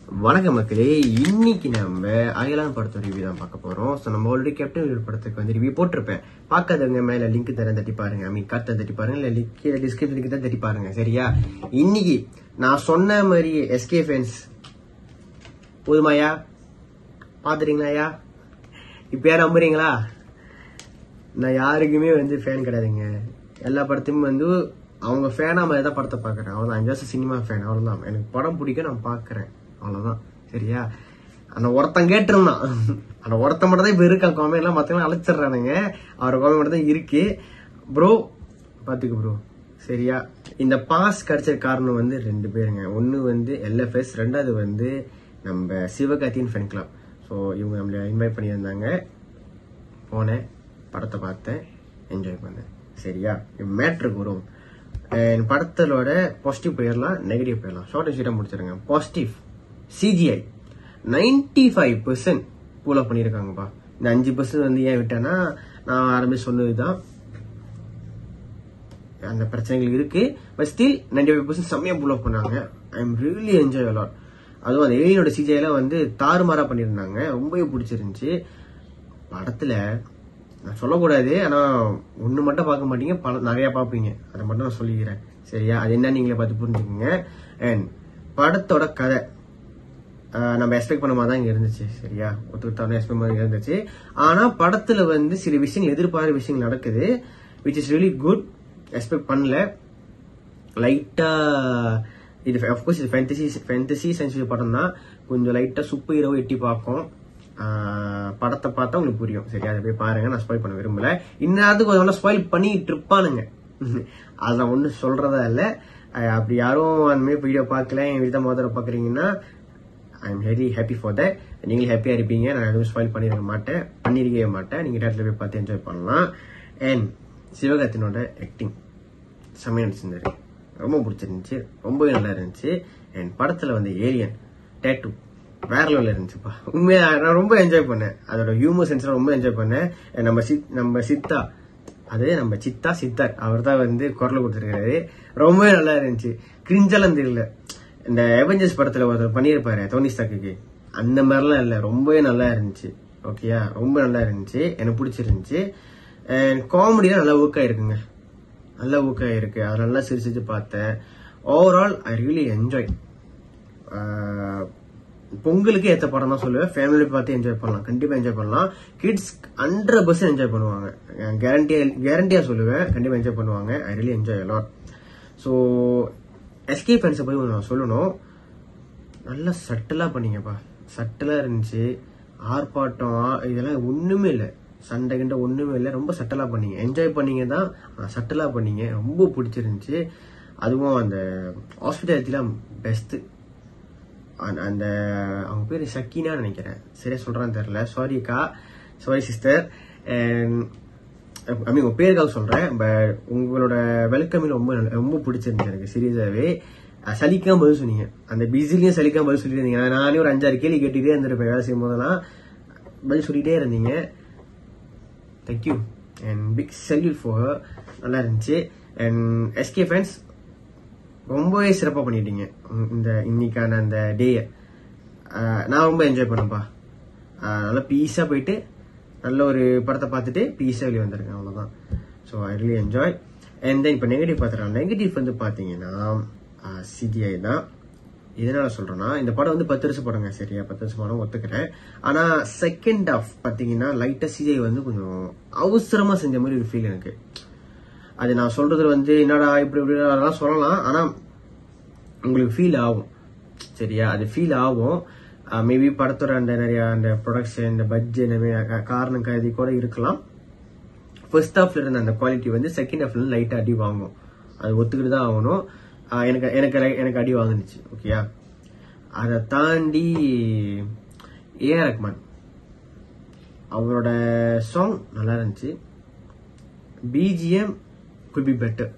வணக்கம் மக்களே இன்னைக்கு நம்ம அயலான் படத்தோட ரிவ்யூ தான் பார்க்க போறோம் ஸோ நம்ம ஆல்ரெடி கேப்டன் வீல் படத்துக்கு வந்து ரிவ்யூ போட்டிருப்பேன் பார்க்காதவங்க மேல லிங்க் தரேன் தட்டி பாருங்க ஐ மீன் கத்த தட்டி பாருங்க இல்ல லிங்க் டிஸ்கிரிப்ஷனுக்கு தான் தட்டி பாருங்க சரியா இன்னைக்கு நான் சொன்ன மாதிரி எஸ்கே ஃபேன்ஸ் போதுமாயா பாத்துறீங்களாயா இப்ப யார் நம்புறீங்களா நான் யாருக்குமே வந்து ஃபேன் கிடையாதுங்க எல்லா படத்தையும் வந்து அவங்க ஃபேனா மாதிரி தான் படத்தை பார்க்குறேன் அவ்வளோதான் ஜஸ்ட் சினிமா ஃபேன் அவ்வளோதான் எனக்கு படம் பிடிக்கும் நான் பார்க்குறேன் அவ்வளோதான் சரியா அந்த ஒருத்தன் கேட்டிருந்தான் அந்த ஒருத்தன் மட்டும் தான் இப்போ இருக்கா காமெடி எல்லாம் மற்றவங்க அழைச்சிடுறானுங்க அவர் காமெடி மட்டும் தான் இருக்கு ப்ரோ பார்த்துக்கு ப்ரோ சரியா இந்த பாஸ் கிடைச்ச காரணம் வந்து ரெண்டு பேருங்க ஒன்று வந்து எல்எஃப்எஸ் ரெண்டாவது வந்து நம்ம சிவகார்த்தியின் ஃபேன் கிளப் ஸோ இவங்க நம்மளை இன்வைட் பண்ணியிருந்தாங்க போனேன் படத்தை பார்த்தேன் என்ஜாய் பண்ணேன் சரியா மேட்ருக்கு வரும் அஹ் படத்தலோட பாசிட்டிவ் போயிடலாம் நெகட்டிவ் போயிடலாம் ஷார்ட் அண்ட் ஸ்வீட்டாக முடிச்சிருங்க positive CGI ninety five percent pull up பண்ணியிருக்காங்கப்பா இந்த அஞ்சு பர்சன்ட் வந்து ஏன் விட்டேன்னா நான் ஆரம்பிச்சு சொன்னதுதான் அந்த பிரச்சனைகள் இருக்கு but still ninety five percent செம்மையாக புல் அப் பண்ணாங்க I am really enjoy a lot அதுவும் அந்த ஏலியனோட சிஜிஐலாம் வந்து தாறுமாறா பண்ணியிருந்தாங்க ரொம்பவே பிடிச்சிருந்துச்சு படத்துல நான் சொல்லக்கூடாது ஆனா ஒண்ணு மட்டும் பார்க்க மாட்டீங்க பல நிறைய பார்ப்பீங்க அதை மட்டும் நான் சொல்லிக்கிறேன் சரியா அது என்ன நீங்களே பார்த்து புரிஞ்சுக்கோங்க அண்ட் படத்தோட கதை ஆஹ் நம்ம எக்ஸ்பெக்ட் பண்ண மாதிரி தான் இங்க இருந்துச்சு சரியா ஒத்துக்கிட்டாலும் எக்ஸ்பெக்ட் பண்ண இருந்துச்சு ஆனா படத்துல வந்து சில விஷயங்கள் எதிர்பார்த்த விஷயங்கள் நடக்குது which is really good expect பண்ணல லைட்டா இது அஃப்கோர்ஸ் இது ஃபேண்டசி ஃபேண்டசி சயின்ஸ் படம் தான் கொஞ்சம் லைட்டா சூப்பர் ஹீரோ எட்டி பார்க்கும் ஆஹ் படத்தை பார்த்தா உங்களுக்கு புரியும் சரி அதை போய் பாருங்க நான் ஸ்பாயில் பண்ண விரும்பல இந்நேரத்துக்கு கொஞ்சம் ஸ்பாயில் பண்ணிட்டு இருப்பானுங்க அதை ஒன்றும் சொல்றதா இல்லை அஹ் அப்படி யாரும் அந்த மாதிரி வீடியோ பார்க்கல என் வீட்டை முதல்ல பார்க்குறீங்கன்னா I am very happy for that நீங்களும் ஹாப்பியாக இருப்பீங்க நான் எதுவும் ஸ்பாயில் பண்ணிருக்க மாட்டேன் பண்ணிருக்கவே மாட்டேன் நீங்கள் டேரக்டில் போய் பார்த்து என்ஜாய் பண்ணலாம் அண்ட் சிவகார்த்தினோட ஆக்டிங் செம்மையாக நடிச்சிருந்தாரு ரொம்ப பிடிச்சிருந்துச்சு ரொம்பவே நல்லா இருந்துச்சு அண்ட் படத்தில் வந்து ஏலியன் டேட்டு வேற லெவலில் இருந்துச்சுப்பா உண்மையா நான் ரொம்ப என்ஜாய் பண்ணேன் அதோட ஹியூமர் சென்ஸ்ல ரொம்ப என்ஜாய் பண்ணேன் And நம்ம சித் நம்ம சித்தா அது நம்ம சித்தா சித்தார் அவர் தான் வந்து குரல் கொடுத்துருக்காரு ரொம்பவே நல்லா இருந்துச்சு கிரிஞ்செல்லாம் தெரியல இந்த எவெஞ்சர்ஸ் படத்துல ஒருத்தர் பண்ணியிருப்பாரு டோனி ஸ்டாக்கு அந்த மாதிரிலாம் இல்லை ரொம்பவே நல்லா இருந்துச்சு ஓகேயா ரொம்ப நல்லா இருந்துச்சு எனக்கு பிடிச்சிருந்துச்சு அண்ட் காமெடிலாம் நல்லா ஒர்க் ஆயிருக்குங்க நல்லா ஒர்க் ஆயிருக்கு அதை நல்லா சிரிச்சிட்டு பார்த்தேன் ஓவரால் ஐ ரியலி என்ஜாய் பொங்கலுக்கு ஏற்ற படம் தான் சொல்லுவேன் ஃபேமிலி பார்த்து என்ஜாய் பண்ணலாம் கண்டிப்பா என்ஜாய் பண்ணலாம் கிட்ஸ் ஹண்ட்ரட் பர்சன்ட் என்ஜாய் பண்ணுவாங்க கேரண்டியா கேரண்டியா சொல்லுவேன் கண்டிப்பா என்ஜாய் பண்ணுவாங்க I really enjoy a lot so SK ஃபேன்ஸை போய் நான் சொல்லணும் நல்லா சட்டலா பண்ணீங்கப்பா சட்டலா இருந்துச்சு ஆர்ப்பாட்டம் ஆ- இதெல்லாம் ஒண்ணுமே இல்லை சண்டை கிண்ட ஒண்ணுமே இல்லை ரொம்ப சட்டலா பண்ணீங்க என்ஜாய் பண்ணீங்க தான் ஆனா சட்டலா பண்ணீங்க ரொம்ப பிடிச்சிருந்துச்சு அதுவும் அந்த ஹாஸ்பிட்டாலிட்டிலாம் பெஸ்ட் அந்த அவங்க பேர் சக்கீனா நினைக்கிறேன் சரியா சொல்றான்னு தெரியல சாரிக்கா சாரி சிஸ்டர் ஐ மீன் உங்க பேருக்காக சொல்றேன் பட் உங்களோட வெல்கமிங் ரொம்ப நல்ல- ரொம்ப பிடிச்சிருந்துச்சு எனக்கு சீரியஸாவே அஹ் சலிக்காம பதில் சொன்னீங்க அந்த பிஸிலையும் சலிக்காம பதில் சொல்லிட்டு இருந்தீங்க நானே ஒரு அஞ்சாறு கேள்வி கேட்டுட்டே இருந்திருப்பேன் வேலை செய்யும் போதெல்லாம் பதில் சொல்லிட்டே இருந்தீங்க thank you and big salute for நல்லா இருந்துச்சு அண்ட் எஸ்கே ஃபேன்ஸ் ரொம்பவே சிறப்பாக பண்ணிட்டீங்க உம் இந்த இன்னைக்கான அந்த டேயை நான் ரொம்ப என்ஜாய் பண்ணேன்ப்பா ஆஹ் நல்லா பீஸாக போயிட்டு நல்ல ஒரு படத்தை பார்த்துட்டு பீஸாக வெளியே வந்திருக்கேன் அவ்வளோதான் so I really enjoy and then இப்போ நெகட்டிவ் பார்த்துக்கலாம் நெகட்டிவ் வந்து பார்த்தீங்கன்னா சிடிஐ தான் எதனால சொல்றேன்னா இந்த படம் வந்து பத்து வருஷம் படங்க சரியா பத்து வருஷம் படம் ஒத்துக்கிறேன் ஆனா செகண்ட் ஆஃப் பாத்தீங்கன்னா லைட்டா சிஜை வந்து கொஞ்சம் அவசரமா செஞ்ச மாதிரி ஒரு ஃபீல் எனக்கு அது நான் சொல்றது வந்து என்னடா இப்படி இப்படி அதெல்லாம் சொல்லலாம் ஆனா உங்களுக்கு ஃபீல் ஆகும் சரியா அது ஃபீல் ஆகும் மேபி படத்தோட அந்த நிறைய அந்த ப்ரொடக்ஷன் இந்த பட்ஜெட் நிறைய காரணம் கருதி கூட இருக்கலாம் ஃபர்ஸ்ட் ஹாஃப்ல இருந்த அந்த குவாலிட்டி வந்து செகண்ட் ஹாஃப்ல லைட்டா அடி வாங்கும் அது ஒத்துக்கிட்டு தான் ஆகணும் ஆஹ் எனக்கு எனக்கு லை- எனக்கு அடி வாங்குனுச்சு ஓகேயா அதை தாண்டி ஏஆர் ரஹ்மான் அவரோட சாங் நல்லா இருந்துச்சு BGM good be better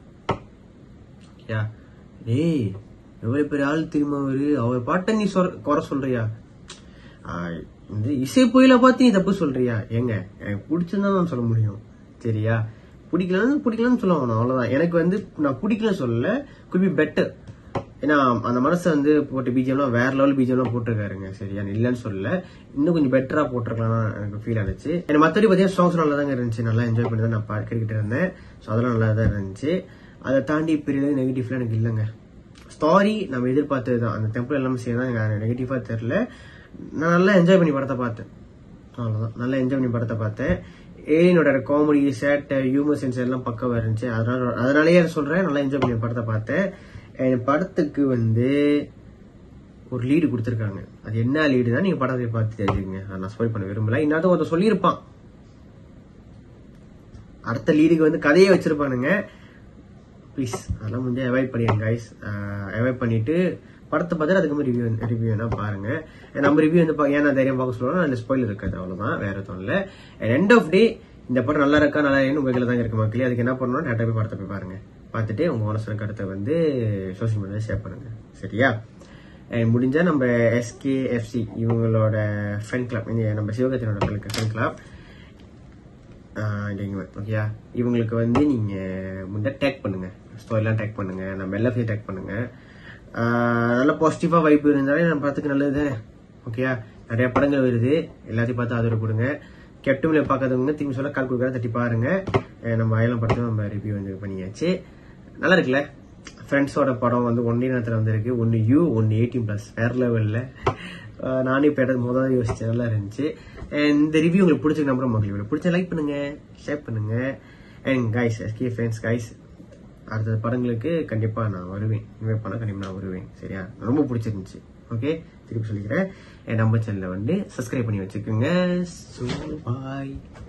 yeah டேய் எவ்வளவு பெரிய ஆள் தெரியுமா அவரு அவர் பாட்டை நீ சொல் குறை சொல்றியா ஆஹ் இந்த இசை புயல பார்த்து நீ தப்பு சொல்றியா ஏங்க எனக்கு பிடிச்சிருந்தா நான் சொல்ல முடியும் சரியா பிடிக்கலன்னு பிடிக்கலன்னு சொல்ல வேணாம் அவ்வளவுதான் எனக்கு வந்து நான் பிடிக்கலன்னு சொல்லல குட் பி பெட்டர் ஏன்னா அந்த மனசை வந்து போட்ட பிஜிஎம்லாம் வேற லெவல் பிஜிஎம்லாம் போட்டிருக்காருங்க சரியா நான் இல்லைன்னு சொல்லல இன்னும் கொஞ்சம் பெட்டரா போட்டிருக்கலாம் எனக்கு ஃபீல் ஆனிச்சு எனக்கு மற்றபடி பார்த்தீங்கன்னா சாங்ஸ் நல்லா தாங்க இருந்துச்சு நல்லா என்ஜாய் பண்ணி தான் நான் பா- கேட்டுக்கிட்டு இருந்தேன் ஸோ அதெல்லாம் நல்லா தான் இருந்துச்சு அதை தாண்டி பெரிய நெகட்டிவ்லாம் எனக்கு இல்லைங்க ஸ்டாரி நம்ம எதிர்பார்த்தது தான் அந்த டெம்பிள் எல்லாமே சேர்ந்து தான் எனக்கு நெகட்டிவா தெரியல நான் நல்லா என்ஜாய் பண்ணி படத்தை பார்த்தேன் அவ்வளவுதான் நல்லா என்ஜாய் பண்ணி படத்தை பார்த்தேன் ஏலியனோட காமெடி சேட்டை ஹியூமர் சென்ஸ் எல்லாம் பக்கவா இருந்துச்சு அதனால அதனாலயே சொல்றேன் நல்லா என்ஜாய் பண்ணி படத்தை பார்த்தேன் என் படத்துக்கு வந்து ஒரு லீடு கொடுத்துருக்காங்க அது என்ன லீடுனா நீங்க படத்தை பார்த்து தெரிஞ்சுக்கங்க அதை நான் ஸ்பாயில் பண்ண விரும்பல இன்னும் ஒருத்தர் சொல்லியிருப்பான் அடுத்த லீடுக்கு வந்து கதையே வச்சிருப்பானுங்க ப்ளீஸ் அதெல்லாம் வந்து அவாய்ட் பண்ணிடுங்க கைஸ் அவாய்ட் பண்ணிட்டு படத்தை பார்த்துட்டு அதுக்கு ரிவ்யூ ரிவ்யூ வேணா பாருங்க And நம்ம ரிவ்யூ வந்து பா- ஏன் நான் தைரியம் பார்க்க சொல்லுவோம் அந்த ஸ்பாயில் இருக்காது அவ்வளவுதான் வேற எதுவும் இல்லை எண்ட் ஆஃப் டே இந்த படம் நல்லா இருக்கா நல்லா இல்லைன்னு உங்க கையில தான் இருக்கு மக்களே அதுக்கு என்ன பண்ணணும் டேட்டா போய் படத்தை போய் பாருங்க பார்த்துட்டு உங்க மனசுல கருத்தை வந்து சோஷியல் மீடியாவில் ஷேர் பண்ணுங்க சரியா And முடிஞ்சா நம்ம எஸ்கேஎஃப்சி இவங்களோட ஃபென் கிளப் நம்ம சிவகத்தினோட ஃபென் கிளப் ஓகேயா இவங்களுக்கு வந்து நீங்க முன்ன டேக் பண்ணுங்க ஸ்டோரிலாம் டேக் பண்ணுங்க நம்ம எல்லாத்தையும் டேக் பண்ணுங்க ஆஹ் நல்ல பாசிட்டிவா வைப் இருந்தாலே நம்ம படத்துக்கு நல்லது தானே ஓகேயா நிறைய படங்கள் வருது எல்லாத்தையும் பார்த்து ஆதரவு கொடுங்க கெப்டமில் பார்க்காதவங்க திரும்பி சொல்ல கால் கொடுக்குற தட்டி பாருங்க அஹ் நம்ம அயலம் படத்தையும் நம்ம ரிவ்யூ வந்து பண்ணியாச்சு நல்லா இருக்குல்ல ஃப்ரெண்ட்ஸோட படம் வந்து ஒன் நேரத்தில் வந்திருக்கு ஒன்று யூ ஒன்று எயிட்டீன் ப்ளஸ் வேற லெவலில் நானே இப்போ இடத்து முதல்ல யோசிச்சேன் நல்லா இருந்துச்சு And இந்த ரிவ்யூ உங்களுக்கு பிடிச்சிருக்கு நம்புற மக்கள் பிடிச்ச லைக் பண்ணுங்க ஷேர் பண்ணுங்க and guys SK friends guys அடுத்த படங்களுக்கு கண்டிப்பா நான் வருவேன் இன்வைட் பண்ண கண்டிப்பா நான் வருவேன் சரியா ரொம்ப பிடிச்சிருந்துச்சு ஓகே திருப்பி சொல்லிக்கிறேன் என் நம்ம சேனலை வந்து சப்ஸ்கிரைப் பண்ணி வச்சுக்கோங்க ஸோ பாய்